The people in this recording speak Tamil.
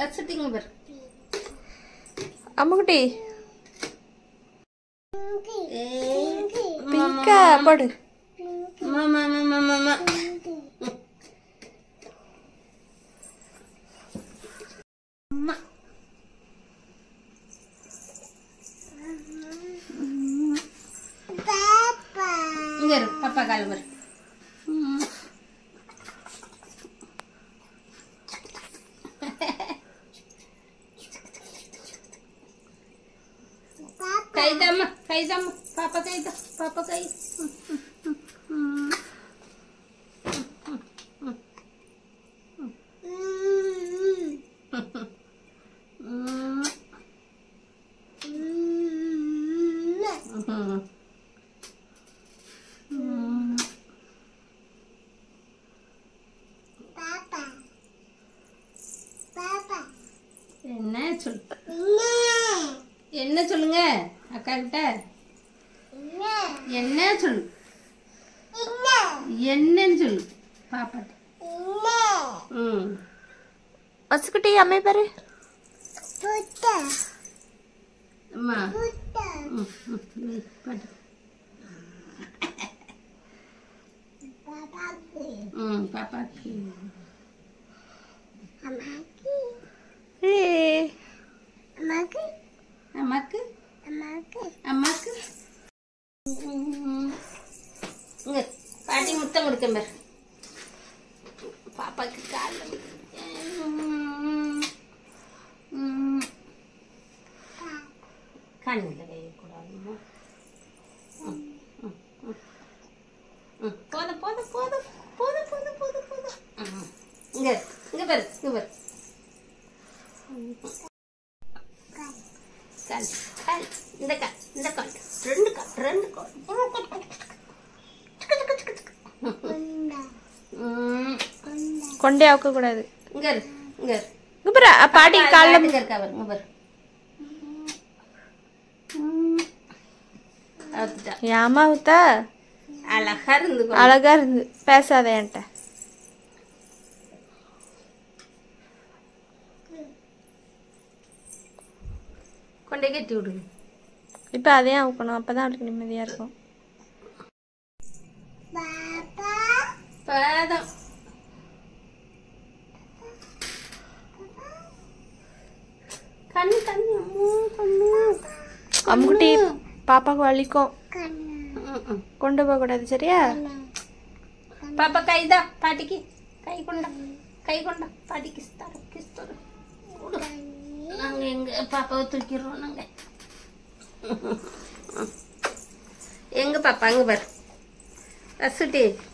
வச்சுட்டிங்க பாரு அம்முக்குட்டி ஏய், பிங்கா போடு மாமா மாமா மாமா அம்மா. இங்க இரு பாப்பா கால் பாரு கைதம்மா கைதம்மா பாப்பா கைதா பாப்பா கை என்ன சொல் என்ன சொல்லுங்க அக்கா கிட்ட என்ன சொல்லு என்னன்னு சொல்லு பாப்பாட்ட ம் வச்சுக்குட்டி அம்மை பாரு அம்மா ம், ம், வை, பாட்டு. ம் பாப்பாக்கு ஏய், அம்மாக்கு அம்மாக்கு ம். இங்க பாட்டி முத்தம் கொடுக்க பாரு பாப்பாக்கு காலில் கண்ணில் வைக்கக்கூடாதுமா ம், ம், ம். ம், போதும் போதும் போதும் போதும் போதும் போதும் போதும் ம். இங்க இரு, இங்க பாரு இங்க பாரு கால் கால் இந்த கால் இந்த கால் ரெண்டு கால் ரெண்டு கால் ம். கொண்டே அவுக்க கூடாது இங்க இரு இங்க இரு இங்க பாரு அ, பாட்டி கால்ல இங்க இருக்கா பாரு இங்க பாரு ம். அவுத்துட்டா. ஏமா ஊத்தா அழகா இருந்து கொண்டு. அழகா இருந்து பேசாத என்கிட்ட கொண்டே கட்டி விடுங்க இப்ப அதையும் அவுக்கணும் அப்பதான் அவளுக்கு நிம்மதியா இருக்கும் பாதம் கண்ணு கண்ணு அம்மா, கண்ணு அம்முக்குட்டி பாப்பாக்கு வலிக்கும் ம், ம். கொண்டு போக கூடாது சரியா பாப்பா கைதா பாட்டிக்கு கை கொண்டா கை கொண்டா பாட்டி கிஸ்தாரு கிஸ்தாரு நாங்க எங்க பாப்பாவை தூக்கிடுறோம் நாங்க எங்க பாப்பா அங்க பாரு அசுட்டி